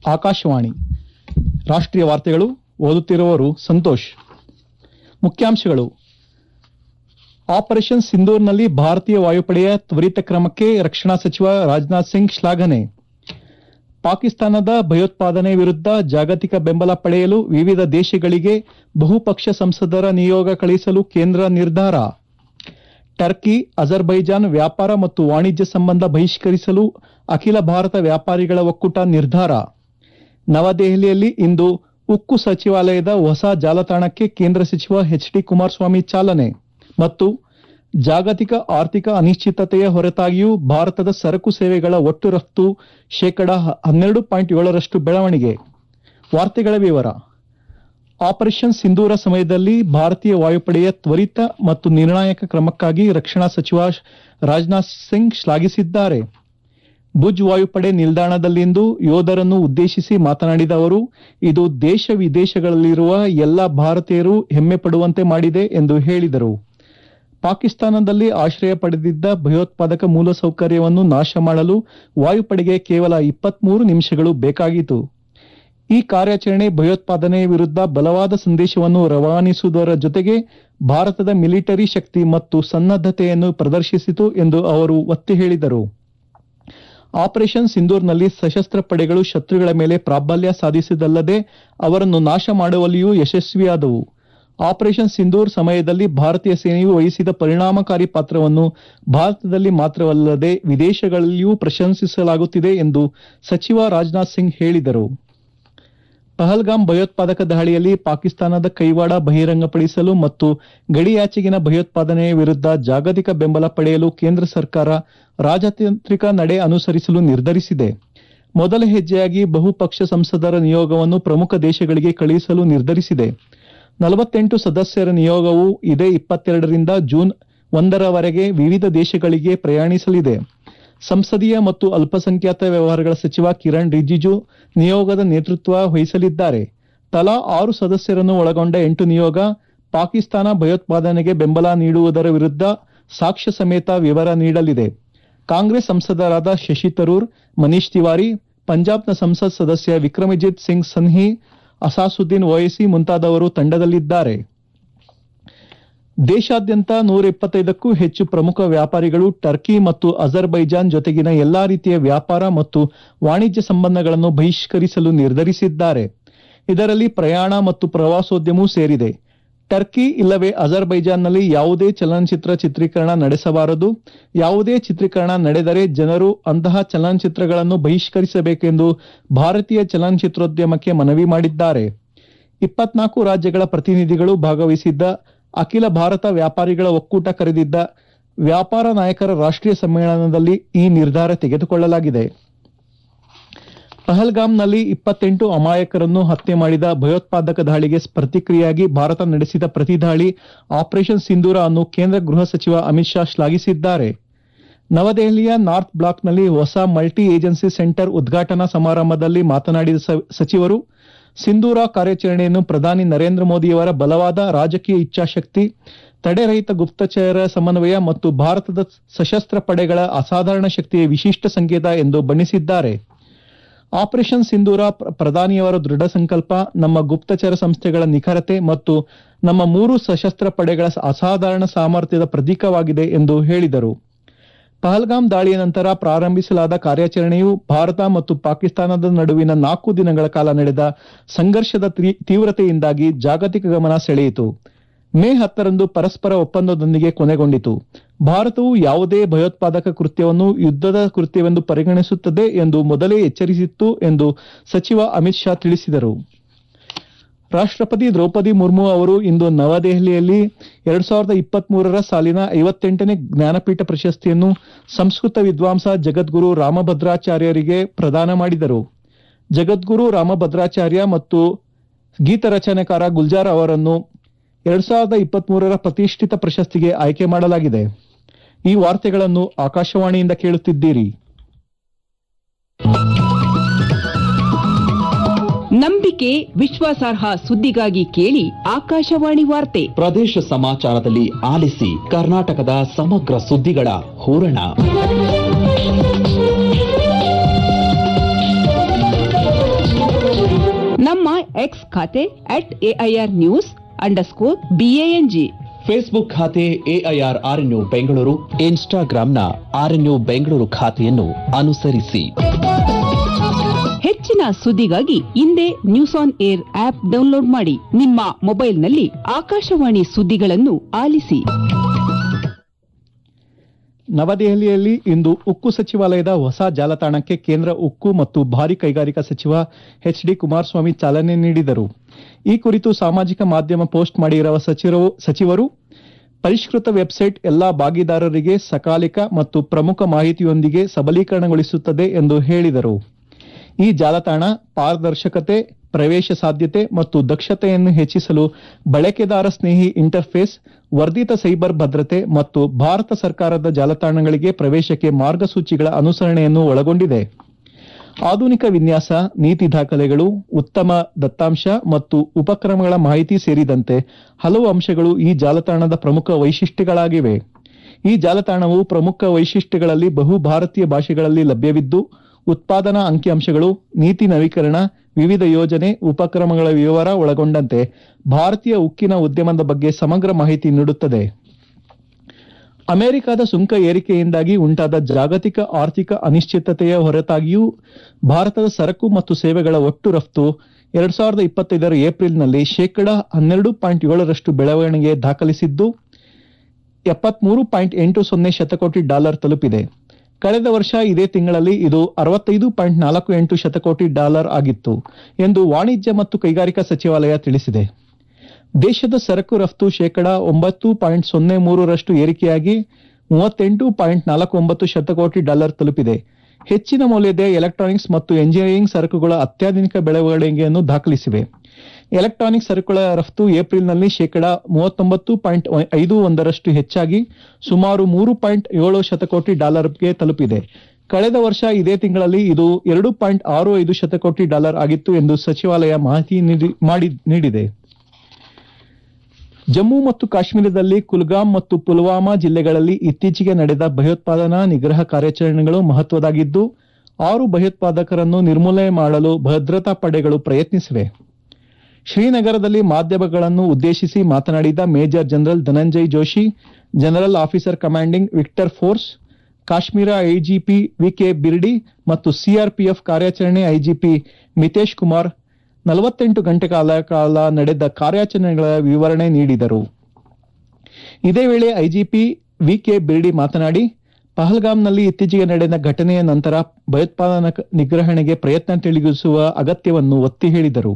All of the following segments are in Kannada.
ಆಕಾಶವಾಣಿ ರಾಷ್ಟ್ರೀಯ ವಾರ್ತೆಗಳು ಓದುತ್ತಿರುವವರು ಸಂತೋಷ್ ಮುಖ್ಯಾಂಶಗಳು ಆಪರೇಷನ್ ಸಿಂಧೂರ್ನಲ್ಲಿ ಭಾರತೀಯ ವಾಯುಪಡೆಯ ತ್ವರಿತ ಕ್ರಮಕ್ಕೆ ರಕ್ಷಣಾ ಸಚಿವ ರಾಜನಾಥ್ ಸಿಂಗ್ ಶ್ಲಾಘನೆ ಪಾಕಿಸ್ತಾನದ ಭಯೋತ್ಪಾದನೆ ವಿರುದ್ಧ ಜಾಗತಿಕ ಬೆಂಬಲ ಪಡೆಯಲು ವಿವಿಧ ದೇಶಗಳಿಗೆ ಬಹುಪಕ್ಷ ಸಂಸದರ ನಿಯೋಗ ಕಳುಹಿಸಲು ಕೇಂದ್ರ ನಿರ್ಧಾರ ಟರ್ಕಿ ಅಜರ್ಬೈಜಾನ್ ವ್ಯಾಪಾರ ಮತ್ತು ವಾಣಿಜ್ಯ ಸಂಬಂಧ ಬಹಿಷ್ಕರಿಸಲು ಅಖಿಲ ಭಾರತ ವ್ಯಾಪಾರಿಗಳ ಒಕ್ಕೂಟ ನಿರ್ಧಾರ ನವದೆಹಲಿಯಲ್ಲಿ ಇಂದು ಉಕ್ಕು ಸಚಿವಾಲಯದ ಹೊಸ ಜಾಲತಾಣಕ್ಕೆ ಕೇಂದ್ರ ಸಚಿವ ಎಚ್ ಡಿ ಕುಮಾರಸ್ವಾಮಿ ಚಾಲನೆ ಮತ್ತು ಜಾಗತಿಕ ಆರ್ಥಿಕ ಅನಿಶ್ಚಿತತೆಯ ಹೊರತಾಗಿಯೂ ಭಾರತದ ಸರಕು ಸೇವೆಗಳ ಒಟ್ಟು ರಫ್ತು ಶೇಕಡ ಹನ್ನೆರಡು ಪಾಯಿಂಟ್ ಏಳರಷ್ಟು ಬೆಳವಣಿಗೆ ವಾರ್ತೆಗಳ ವಿವರ ಆಪರೇಷನ್ ಸಿಂಧೂರ ಸಮಯದಲ್ಲಿ ಭಾರತೀಯ ವಾಯುಪಡೆಯ ತ್ವರಿತ ಮತ್ತು ನಿರ್ಣಾಯಕ ಕ್ರಮಕ್ಕಾಗಿ ರಕ್ಷಣಾ ಸಚಿವ ರಾಜನಾಥ್ ಸಿಂಗ್ ಶ್ಲಾಘಿಸಿದ್ದಾರೆ ಭುಜ್ ವಾಯುಪಡೆ ನಿಲ್ದಾಣದಲ್ಲಿಂದು ಯೋಧರನ್ನು ಉದ್ದೇಶಿಸಿ ಮಾತನಾಡಿದ ಅವರು ಇದು ದೇಶ ವಿದೇಶಗಳಲ್ಲಿರುವ ಎಲ್ಲ ಭಾರತೀಯರು ಹೆಮ್ಮೆ ಪಡುವಂತೆ ಮಾಡಿದೆ ಎಂದು ಹೇಳಿದರು ಪಾಕಿಸ್ತಾನದಲ್ಲಿ ಆಶ್ರಯ ಪಡೆದಿದ್ದ ಭಯೋತ್ಪಾದಕ ಮೂಲಸೌಕರ್ಯವನ್ನು ನಾಶ ಮಾಡಲು ವಾಯುಪಡೆಗೆ ಕೇವಲ ಇಪ್ಪತ್ಮೂರು ನಿಮಿಷಗಳು ಬೇಕಾಗಿತ್ತು ಈ ಕಾರ್ಯಾಚರಣೆ ಭಯೋತ್ಪಾದನೆ ವಿರುದ್ಧ ಬಲವಾದ ಸಂದೇಶವನ್ನು ರವಾನಿಸುವುದರ ಜೊತೆಗೆ ಭಾರತದ ಮಿಲಿಟರಿ ಶಕ್ತಿ ಮತ್ತು ಸನ್ನದ್ದತೆಯನ್ನು ಪ್ರದರ್ಶಿಸಿತು ಎಂದು ಅವರು ಒತ್ತಿ ಹೇಳಿದರು ಆಪರೇಷನ್ ಸಿಂಧೂರ್ನಲ್ಲಿ ಸಶಸ್ತ್ರ ಪಡೆಗಳು ಶತ್ರುಗಳ ಮೇಲೆ ಪ್ರಾಬಲ್ಯ ಸಾಧಿಸಿದಲ್ಲದೆ ಅವರನ್ನು ನಾಶ ಮಾಡುವಲ್ಲಿಯೂ ಯಶಸ್ವಿಯಾದವು ಆಪರೇಷನ್ ಸಿಂಧೂರ್ ಸಮಯದಲ್ಲಿ ಭಾರತೀಯ ಸೇನೆಯು ವಹಿಸಿದ ಪರಿಣಾಮಕಾರಿ ಪಾತ್ರವನ್ನು ಭಾರತದಲ್ಲಿ ಮಾತ್ರವಲ್ಲದೆ ವಿದೇಶಗಳಲ್ಲಿಯೂ ಪ್ರಶಂಸಿಸಲಾಗುತ್ತಿದೆ ಎಂದು ಸಚಿವ ರಾಜನಾಥ್ ಸಿಂಗ್ ಹೇಳಿದರು ಪಹಲ್ಗಾಮ್ ಭಯೋತ್ಪಾದಕ ದಾಳಿಯಲ್ಲಿ ಪಾಕಿಸ್ತಾನದ ಕೈವಾಡ ಬಹಿರಂಗಪಡಿಸಲು ಮತ್ತು ಗಡಿಯಾಚೆಗಿನ ಭಯೋತ್ಪಾದನೆಯ ವಿರುದ್ಧ ಜಾಗತಿಕ ಬೆಂಬಲ ಪಡೆಯಲು ಕೇಂದ್ರ ಸರ್ಕಾರ ರಾಜತಾಂತ್ರಿಕ ನಡೆ ಅನುಸರಿಸಲು ನಿರ್ಧರಿಸಿದೆ ಮೊದಲ ಹೆಜ್ಜೆಯಾಗಿ ಬಹುಪಕ್ಷ ಸಂಸದರ ನಿಯೋಗವನ್ನು ಪ್ರಮುಖ ದೇಶಗಳಿಗೆ ಕಳುಹಿಸಲು ನಿರ್ಧರಿಸಿದೆ ನಲವತ್ತೆಂಟು ಸದಸ್ಯರ ನಿಯೋಗವು ಇದೇ ಇಪ್ಪತ್ತೆರಡರಿಂದ ಜೂನ್ ಒಂದರವರೆಗೆ ವಿವಿಧ ದೇಶಗಳಿಗೆ ಪ್ರಯಾಣಿಸಲಿದೆ ಸಂಸದೀಯ ಮತ್ತು ಅಲ್ಪಸಂಖ್ಯಾತ ವ್ಯವಹಾರಗಳ ಸಚಿವ ಕಿರಣ್ ರಿಜಿಜು ನಿಯೋಗದ ನೇತೃತ್ವ ವಹಿಸಲಿದ್ದಾರೆ ತಲಾ ಆರು ಸದಸ್ಯರನ್ನು ಒಳಗೊಂಡ ಎಂಟು ನಿಯೋಗ ಪಾಕಿಸ್ತಾನ ಭಯೋತ್ಪಾದನೆಗೆ ಬೆಂಬಲ ನೀಡುವುದರ ವಿರುದ್ಧ ಸಾಕ್ಷ್ಯ ಸಮೇತ ವಿವರ ನೀಡಲಿದೆ ಕಾಂಗ್ರೆಸ್ ಸಂಸದರಾದ ಶಶಿ ತರೂರ್ ಮನೀಶ್ ತಿವಾರಿ ಪಂಜಾಬ್ನ ಸಂಸತ್ ಸದಸ್ಯ ವಿಕ್ರಮಜಿತ್ ಸಿಂಗ್ ಸನ್ಹಿ ಅಸಾಸುದ್ದೀನ್ ಓವೈಸಿ ಮುಂತಾದವರು ತಂಡದಲ್ಲಿದ್ದಾರೆ ದೇಶಾದ್ಯಂತ ನೂರ ಇಪ್ಪತ್ತೈದಕ್ಕೂ ಹೆಚ್ಚು ಪ್ರಮುಖ ವ್ಯಾಪಾರಿಗಳು ಟರ್ಕಿ ಮತ್ತು ಅಜರ್ಬೈಜಾನ್ ಜೊತೆಗಿನ ಎಲ್ಲಾ ರೀತಿಯ ವ್ಯಾಪಾರ ಮತ್ತು ವಾಣಿಜ್ಯ ಸಂಬಂಧಗಳನ್ನು ಬಹಿಷ್ಕರಿಸಲು ನಿರ್ಧರಿಸಿದ್ದಾರೆ ಇದರಲ್ಲಿ ಪ್ರಯಾಣ ಮತ್ತು ಪ್ರವಾಸೋದ್ಯಮವೂ ಸೇರಿದೆ ಟರ್ಕಿ ಇಲ್ಲವೇ ಅಜರ್ಬೈಜಾನ್ನಲ್ಲಿ ಯಾವುದೇ ಚಲನಚಿತ್ರ ಚಿತ್ರೀಕರಣ ನಡೆಸಬಾರದು ಯಾವುದೇ ಚಿತ್ರೀಕರಣ ನಡೆದರೆ ಜನರು ಅಂತಹ ಚಲನಚಿತ್ರಗಳನ್ನು ಬಹಿಷ್ಕರಿಸಬೇಕೆಂದು ಭಾರತೀಯ ಚಲನಚಿತ್ರೋದ್ಯಮಕ್ಕೆ ಮನವಿ ಮಾಡಿದ್ದಾರೆ ಇಪ್ಪತ್ನಾಲ್ಕು ರಾಜ್ಯಗಳ ಪ್ರತಿನಿಧಿಗಳು ಭಾಗವಹಿಸಿದ್ದ ಅಖಿಲ ಭಾರತ ವ್ಯಾಪಾರಿಗಳ ಒಕ್ಕೂಟ ಕರೆದಿದ್ದ ವ್ಯಾಪಾರ ನಾಯಕರ ರಾಷ್ಟ್ರೀಯ ಸಮ್ಮೇಳನದಲ್ಲಿ ಈ ನಿರ್ಧಾರ ತೆಗೆದುಕೊಳ್ಳಲಾಗಿದೆ ಪಹಲ್ಗಾಮ್ನಲ್ಲಿ ಇಪ್ಪತ್ತೆಂಟು ಅಮಾಯಕರನ್ನು ಹತ್ಯೆ ಮಾಡಿದ ಭಯೋತ್ಪಾದಕ ದಾಳಿಗೆ ಪ್ರತಿಕ್ರಿಯೆಯಾಗಿ ಭಾರತ ನಡೆಸಿದ ಪ್ರತಿದಾಳಿ ಆಪರೇಷನ್ ಸಿಂಧೂರ ಅನ್ನು ಕೇಂದ್ರ ಗೃಹ ಸಚಿವ ಅಮಿತ್ ಶಾ ಶ್ಲಾಘಿಸಿದ್ದಾರೆ ನವದೆಹಲಿಯ ನಾರ್ತ್ ಬ್ಲಾಕ್ನಲ್ಲಿ ಹೊಸ ಮಲ್ಟಿ ಏಜೆನ್ಸಿ ಸೆಂಟರ್ ಉದ್ಘಾಟನಾ ಸಮಾರಂಭದಲ್ಲಿ ಮಾತನಾಡಿದ ಸಚಿವರು ಸಿಂಧೂರ ಕಾರ್ಯಾಚರಣೆಯನ್ನು ಪ್ರಧಾನಿ ನರೇಂದ್ರ ಮೋದಿಯವರ ಬಲವಾದ ರಾಜಕೀಯ ಇಚ್ಛಾಶಕ್ತಿ ತಡೆರಹಿತ ಗುಪ್ತಚರ ಸಮನ್ವಯ ಮತ್ತು ಭಾರತದ ಸಶಸ್ತ್ರ ಪಡೆಗಳ ಅಸಾಧಾರಣ ಶಕ್ತಿಯ ವಿಶಿಷ್ಟ ಸಂಕೇತ ಎಂದು ಬಣ್ಣಿಸಿದ್ದಾರೆ ಆಪರೇಷನ್ ಸಿಂಧೂರ ಪ್ರಧಾನಿಯವರ ದೃಢ ಸಂಕಲ್ಪ ನಮ್ಮ ಗುಪ್ತಚರ ಸಂಸ್ಥೆಗಳ ನಿಖರತೆ ಮತ್ತು ನಮ್ಮ ಮೂರು ಸಶಸ್ತ್ರ ಪಡೆಗಳ ಅಸಾಧಾರಣ ಸಾಮರ್ಥ್ಯದ ಪ್ರತೀಕವಾಗಿದೆ ಎಂದು ಹೇಳಿದರು ಪಹಲ್ಗಾಮ್ ದಾಳಿಯ ನಂತರ ಪ್ರಾರಂಭಿಸಲಾದ ಕಾರ್ಯಾಚರಣೆಯು ಭಾರತ ಮತ್ತು ಪಾಕಿಸ್ತಾನದ ನಡುವಿನ ನಾಲ್ಕು ದಿನಗಳ ಕಾಲ ನಡೆದ ಸಂಘರ್ಷದ ತೀವ್ರತೆಯಿಂದಾಗಿ ಜಾಗತಿಕ ಗಮನ ಸೆಳೆಯಿತು ಮೇ ಹತ್ತರಂದು ಪರಸ್ಪರ ಒಪ್ಪಂದದೊಂದಿಗೆ ಕೊನೆಗೊಂಡಿತು ಭಾರತವು ಯಾವುದೇ ಭಯೋತ್ಪಾದಕ ಕೃತ್ಯವನ್ನು ಯುದ್ಧದ ಕೃತ್ಯವೆಂದು ಪರಿಗಣಿಸುತ್ತದೆ ಎಂದು ಮೊದಲೇ ಎಚ್ಚರಿಸಿತ್ತು ಎಂದು ಸಚಿವ ಅಮಿತ್ ಶಾ ತಿಳಿಸಿದರು ರಾಷ್ಟ್ರಪತಿ ದ್ರೌಪದಿ ಮುರ್ಮು ಅವರು ಇಂದು ನವದೆಹಲಿಯಲ್ಲಿ ಎರಡ್ ಸಾವಿರದ ಇಪ್ಪತ್ಮೂರರ ಸಾಲಿನ ಐವತ್ತೆಂಟನೇ ಜ್ಞಾನಪೀಠ ಪ್ರಶಸ್ತಿಯನ್ನು ಸಂಸ್ಕೃತ ವಿದ್ವಾಂಸ ಜಗದ್ಗುರು ರಾಮಭದ್ರಾಚಾರ್ಯರಿಗೆ ಪ್ರದಾನ ಮಾಡಿದರು ಜಗದ್ಗುರು ರಾಮಭದ್ರಾಚಾರ್ಯ ಮತ್ತು ಗೀತ ರಚನೆಕಾರ ಗುಲ್ಜಾರ್ ಅವರನ್ನು ಎರಡ್ ಸಾವಿರದ ಇಪ್ಪತ್ಮೂರರ ಪ್ರತಿಷ್ಠಿತ ಪ್ರಶಸ್ತಿಗೆ ಆಯ್ಕೆ ಮಾಡಲಾಗಿದೆ ಈ ವಾರ್ತೆಗಳನ್ನು ಆಕಾಶವಾಣಿಯಿಂದ ಕೇಳುತ್ತಿದ್ದೀರಿ ನಂಬಿಕೆ ವಿಶ್ವಾಸಾರ್ಹ ಸುದ್ದಿಗಾಗಿ ಕೇಳಿ ಆಕಾಶವಾಣಿ ವಾರ್ತೆ ಪ್ರದೇಶ ಸಮಾಚಾರದಲ್ಲಿ ಆಲಿಸಿ ಕರ್ನಾಟಕದ ಸಮಗ್ರ ಸುದ್ದಿಗಳ ಹೂರಣ ಎಕ್ಸ್ ಖಾತೆ at AIR news underscore BANG Facebook ಖಾತೆ ಎಐಆರ್ ಆರ್ಎನ್ಯು ಬೆಂಗಳೂರು ಇನ್ಸ್ಟಾಗ್ರಾಂನ ಆರ್ಎನ್ಯು ಬೆಂಗಳೂರು ಖಾತೆಯನ್ನು ಅನುಸರಿಸಿ ಹೆಚ್ಚಿನ ಸುದ್ದಿಗಾಗಿ ಹಿಂದೆ news on air app download ಮಾಡಿ ನಿಮ್ಮ ಮೊಬೈಲ್ನಲ್ಲಿ ಆಕಾಶವಾಣಿ ಸುದ್ದಿಗಳನ್ನು ಆಲಿಸಿ ನವದೆಹಲಿಯಲ್ಲಿ ಇಂದು ಉಕ್ಕು ಸಚಿವಾಲಯದ ಹೊಸ ಜಾಲತಾಣಕ್ಕೆ ಕೇಂದ್ರ ಉಕ್ಕು ಮತ್ತು ಭಾರಿ ಕೈಗಾರಿಕಾ ಸಚಿವ ಎಚ್ ಡಿ ಕುಮಾರಸ್ವಾಮಿ ಚಾಲನೆ ನೀಡಿದರು ಈ ಕುರಿತು ಸಾಮಾಜಿಕ ಮಾಧ್ಯಮ ಪೋಸ್ಟ್ ಮಾಡಿರುವ ಸಚಿವರು- ಸಚಿವರು ಪರಿಷ್ಕೃತ ವೆಬ್ಸೈಟ್ ಎಲ್ಲಾ ಭಾಗಿದಾರರಿಗೆ ಸಕಾಲಿಕ ಮತ್ತು ಪ್ರಮುಖ ಮಾಹಿತಿಯೊಂದಿಗೆ ಸಬಲೀಕರಣಗೊಳಿಸುತ್ತದೆ ಎಂದು ಹೇಳಿದರು ಈ ಜಾಲತಾಣ ಪಾರದರ್ಶಕತೆ ಪ್ರವೇಶ ಸಾಧ್ಯತೆ ಮತ್ತು ದಕ್ಷತೆಯನ್ನು ಹೆಚ್ಚಿಸಲು ಬಳಕೆದಾರ ಸ್ನೇಹಿ ಇಂಟರ್ಫೇಸ್ ವರ್ಧಿತ ಸೈಬರ್ ಭದ್ರತೆ ಮತ್ತು ಭಾರತ ಸರ್ಕಾರದ ಜಾಲತಾಣಗಳಿಗೆ ಪ್ರವೇಶಕ್ಕೆ ಮಾರ್ಗಸೂಚಿಗಳ ಅನುಸರಣೆಯನ್ನು ಒಳಗೊಂಡಿದೆ ಆಧುನಿಕ ವಿನ್ಯಾಸ ನೀತಿ ದಾಖಲೆಗಳು ಉತ್ತಮ ದತ್ತಾಂಶ ಮತ್ತು ಉಪಕ್ರಮಗಳ ಮಾಹಿತಿ ಸೇರಿದಂತೆ ಹಲವು ಅಂಶಗಳು ಈ ಜಾಲತಾಣದ ಪ್ರಮುಖ ವೈಶಿಷ್ಟ್ಯಗಳಾಗಿವೆ ಈ ಜಾಲತಾಣವು ಪ್ರಮುಖ ವೈಶಿಷ್ಟ್ಯಗಳಲ್ಲಿ ಬಹು ಭಾರತೀಯ ಭಾಷೆಗಳಲ್ಲಿ ಲಭ್ಯವಿದ್ದು ಉತ್ಪಾದನಾ ಅಂಕಿಅಂಶಗಳು ನೀತಿ ನವೀಕರಣ ವಿವಿಧ ಯೋಜನೆ ಉಪಕ್ರಮಗಳ ವಿವರ ಒಳಗೊಂಡಂತೆ ಭಾರತೀಯ ಉಕ್ಕಿನ ಉದ್ಯಮದ ಬಗ್ಗೆ ಸಮಗ್ರ ಮಾಹಿತಿ ನೀಡುತ್ತದೆ ಅಮೆರಿಕದ ಸುಂಕ ಏರಿಕೆಯಿಂದಾಗಿ ಉಂಟಾದ ಜಾಗತಿಕ ಆರ್ಥಿಕ ಅನಿಶ್ಚಿತತೆಯ ಹೊರತಾಗಿಯೂ ಭಾರತದ ಸರಕು ಮತ್ತು ಸೇವೆಗಳ ಒಟ್ಟು ರಫ್ತು ಎರಡ್ ಸಾವಿರದ ಇಪ್ಪತ್ತೈದರ ಏಪ್ರಿಲ್ನಲ್ಲಿ ಶೇಕಡಾ ಹನ್ನೆರಡು ಪಾಯಿಂಟ್ ಏಳರಷ್ಟು ಬೆಳವಣಿಗೆ ದಾಖಲಿಸಿದ್ದು ಎಪ್ಪತ್ಮೂರು ಪಾಯಿಂಟ್ ಎಂಟು ಸೊನ್ನೆ ಶತಕೋಟಿ ಡಾಲರ್ ತಲುಪಿದೆ ಕಳೆದ ವರ್ಷ ಇದೇ ತಿಂಗಳಲ್ಲಿ ಇದು ಅರವತ್ತೈದು ಪಾಯಿಂಟ್ ನಾಲ್ಕು ಎಂಟು ಶತಕೋಟಿ ಡಾಲರ್ ಆಗಿತ್ತು ಎಂದು ವಾಣಿಜ್ಯ ಮತ್ತು ಕೈಗಾರಿಕಾ ಸಚಿವಾಲಯ ತಿಳಿಸಿದೆ ದೇಶದ ಸರಕು ರಫ್ತು ಶೇಕಡಾ ಒಂಬತ್ತು ಪಾಯಿಂಟ್ ಸೊನ್ನೆ ಮೂರರಷ್ಟು ಏರಿಕೆಯಾಗಿ ಮೂವತ್ತೆಂಟು ಪಾಯಿಂಟ್ ನಾಲ್ಕು ಒಂಬತ್ತು ಶತಕೋಟಿ ಡಾಲರ್ ತಲುಪಿದೆ ಹೆಚ್ಚಿನ ಮೌಲ್ಯದ ಎಲೆಕ್ಟ್ರಾನಿಕ್ಸ್ ಮತ್ತು ಎಂಜಿನಿಯರಿಂಗ್ ಸರಕುಗಳ ಅತ್ಯಾಧುನಿಕ ಬೆಳವಣಿಗೆಯನ್ನು ದಾಖಲಿಸಿವೆ ಎಲೆಕ್ಟ್ರಾನಿಕ್ ಸರಕುಗಳ ರಫ್ತು ಏಪ್ರಿಲ್ನಲ್ಲಿ ಶೇಕಡಾ ಮೂವತ್ತೊಂಬತ್ತು ಪಾಯಿಂಟ್ ಐದು ಒಂದರಷ್ಟು ಹೆಚ್ಚಾಗಿ ಸುಮಾರು ಮೂರು ಪಾಯಿಂಟ್ ಏಳು ಶತಕೋಟಿ ಡಾಲರ್ಗೆ ತಲುಪಿದೆ ಕಳೆದ ವರ್ಷ ಇದೇ ತಿಂಗಳಲ್ಲಿ ಇದು ಎರಡು ಪಾಯಿಂಟ್ ಆರು ಐದು ಶತಕೋಟಿ ಡಾಲರ್ ಆಗಿತ್ತು ಎಂದು ಸಚಿವಾಲಯ ಮಾಹಿತಿ ನೀಡಿ- ಮಾಡಿ- ನೀಡಿದೆ ಜಮ್ಮು ಮತ್ತು ಕಾಶ್ಮೀರದಲ್ಲಿ ಕುಲ್ಗಾಮ್ ಮತ್ತು ಪುಲ್ವಾಮಾ ಜಿಲ್ಲೆಗಳಲ್ಲಿ ಇತ್ತೀಚೆಗೆ ನಡೆದ ಭಯೋತ್ಪಾದನಾ ನಿಗ್ರಹ ಕಾರ್ಯಾಚರಣೆಗಳು ಮಹತ್ವದಾಗಿದ್ದು ಆರು ಭಯೋತ್ಪಾದಕರನ್ನು ನಿರ್ಮೂಲನೆ ಮಾಡಲು ಭದ್ರತಾ ಪಡೆಗಳು ಪ್ರಯತ್ನಿಸಿವೆ ಶ್ರೀನಗರದಲ್ಲಿ ಮಾಧ್ಯಮಗಳನ್ನು ಉದ್ದೇಶಿಸಿ ಮಾತನಾಡಿದ major general Dhananjay Joshi general officer commanding Victor force Kashmir IGP VK Birdi ಮತ್ತು ಸಿಆರ್ಪಿಎಫ್ ಕಾರ್ಯಾಚರಣೆ ಐಜಿಪಿ ಮಿತೇಶ್ ಕುಮಾರ್ ನಲವತ್ತೆಂಟು ಗಂಟೆಗಳ ಕಾಲ ನಡೆದ ಕಾರ್ಯಾಚರಣೆಗಳ ವಿವರಣೆ ನೀಡಿದರು ಇದೇ ವೇಳೆ ಐಜಿಪಿ ವಿಕೆ ಬಿರ್ಡಿ ಮಾತನಾಡಿ ಪಹಲ್ಗಾಮ್ನಲ್ಲಿ ಇತ್ತೀಚೆಗೆ ನಡೆದ ಘಟನೆಯ ನಂತರ ಭಯೋತ್ಪಾದನಾ ನಿಗ್ರಹಣೆಗೆ ಪ್ರಯತ್ನ ತಿಳಿಗಿಸುವ ಅಗತ್ಯವನ್ನು ಒತ್ತಿ ಹೇಳಿದರು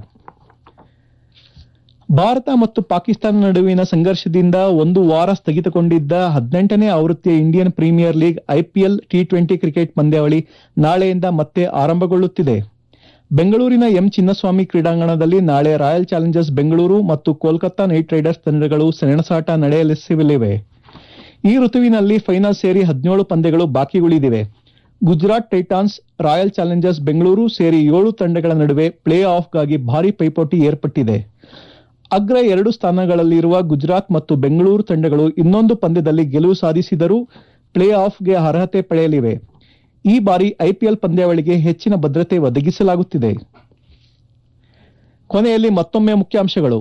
ಭಾರತ ಮತ್ತು ಪಾಕಿಸ್ತಾನ ನಡುವಿನ ಸಂಘರ್ಷದಿಂದ ಒಂದು ವಾರ ಸ್ಥಗಿತಗೊಂಡಿದ್ದ ಹದಿನೆಂಟನೇ ಆವೃತ್ತಿಯ Indian Premier League IPL T twenty cricket ಪಂದ್ಯಾವಳಿ ನಾಳೆಯಿಂದ ಮತ್ತೆ ಆರಂಭಗೊಳ್ಳುತ್ತಿದೆ ಬೆಂಗಳೂರಿನ ಎಂ ಚಿನ್ನಸ್ವಾಮಿ ಕ್ರೀಡಾಂಗಣದಲ್ಲಿ ನಾಳೆ ರಾಯಲ್ ಚಾಲೆಂಜರ್ಸ್ ಬೆಂಗಳೂರು ಮತ್ತು ಕೋಲ್ಕತ್ತಾ ನೈಟ್ ರೈಡರ್ಸ್ ತಂಡಗಳು ಸೆಣಸಾಟ ನಡೆಯಲಿವೆ ಈ ಋತುವಿನಲ್ಲಿ ಫೈನಲ್ ಸೇರಿ ಹದಿನೇಳು ಪಂದ್ಯಗಳು ಬಾಕಿ ಉಳಿದಿವೆ Gujarat Titans Royal Challengers Bengaluru ಸೇರಿ ಏಳು ತಂಡಗಳ ನಡುವೆ ಪ್ಲೇ ಆಫ್ಗಾಗಿ ಭಾರಿ ಪೈಪೋಟಿ ಏರ್ಪಟ್ಟಿದೆ ಅಗ್ರ ಎರಡು ಸ್ಥಾನಗಳಲ್ಲಿರುವ ಗುಜರಾತ್ ಮತ್ತು ಬೆಂಗಳೂರು ತಂಡಗಳು ಇನ್ನೊಂದು ಪಂದ್ಯದಲ್ಲಿ ಗೆಲುವು ಸಾಧಿಸಿದರೂ ಪ್ಲೇ ಆಫ್ಗೆ ಅರ್ಹತೆ ಪಡೆಯಲಿವೆ ಈ ಬಾರಿ ಐಪಿಎಲ್ ಪಂದ್ಯಾವಳಿಗೆ ಹೆಚ್ಚಿನ ಭದ್ರತೆ ಒದಗಿಸಲಾಗುತ್ತಿದೆ ಕೊನೆಯಲ್ಲಿ ಮತ್ತೊಮ್ಮೆ ಮುಖ್ಯಾಂಶಗಳು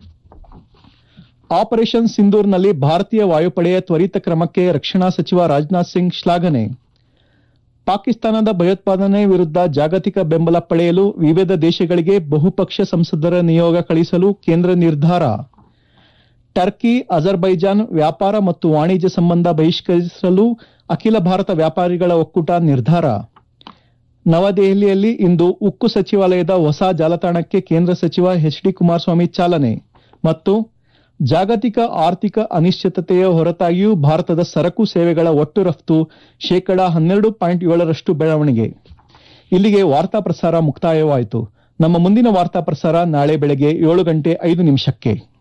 ಆಪರೇಷನ್ ಸಿಂಧೂರ್ನಲ್ಲಿ ಭಾರತೀಯ ವಾಯುಪಡೆಯ ತ್ವರಿತ ಕ್ರಮಕ್ಕೆ ರಕ್ಷಣಾ ಸಚಿವ ರಾಜನಾಥ್ ಸಿಂಗ್ ಶ್ಲಾಘನೆ ಪಾಕಿಸ್ತಾನದ ಭಯೋತ್ಪಾದನೆ ವಿರುದ್ಧ ಜಾಗತಿಕ ಬೆಂಬಲ ಪಡೆಯಲು ವಿವಿಧ ದೇಶಗಳಿಗೆ ಬಹುಪಕ್ಷ ಸಂಸದರ ನಿಯೋಗ ಕಳಿಸಲು ಕೇಂದ್ರ ನಿರ್ಧಾರ ಟರ್ಕಿ ಅಜರ್ಬೈಜಾನ್ ವ್ಯಾಪಾರ ಮತ್ತು ವಾಣಿಜ್ಯ ಸಂಬಂಧ ಬಹಿಷ್ಕರಿಸಲು ಅಖಿಲ ಭಾರತ ವ್ಯಾಪಾರಿಗಳ ಒಕ್ಕೂಟ ನಿರ್ಧಾರ ನವದೆಹಲಿಯಲ್ಲಿ ಇಂದು ಉಕ್ಕು ಸಚಿವಾಲಯದ ಹೊಸ ಜಾಲತಾಣಕ್ಕೆ ಕೇಂದ್ರ ಸಚಿವ ಎಚ್ ಡಿ ಕುಮಾರಸ್ವಾಮಿ ಚಾಲನೆ ಮತ್ತು ಜಾಗತಿಕ ಆರ್ಥಿಕ ಅನಿಶ್ಚಿತತೆಯ ಹೊರತಾಗಿಯೂ ಭಾರತದ ಸರಕು ಸೇವೆಗಳ ಒಟ್ಟು ರಫ್ತು ಶೇಕಡಾ ಹನ್ನೆರಡು ಪಾಯಿಂಟ್ ಏಳರಷ್ಟು ಬೆಳವಣಿಗೆ ಇಲ್ಲಿಗೆ ವಾರ್ತಾ ಪ್ರಸಾರ ಮುಕ್ತಾಯವಾಯಿತು ನಮ್ಮ ಮುಂದಿನ ವಾರ್ತಾ ಪ್ರಸಾರ ನಾಳೆ ಬೆಳಗ್ಗೆ ಏಳು ಗಂಟೆ ಐದು ನಿಮಿಷಕ್ಕೆ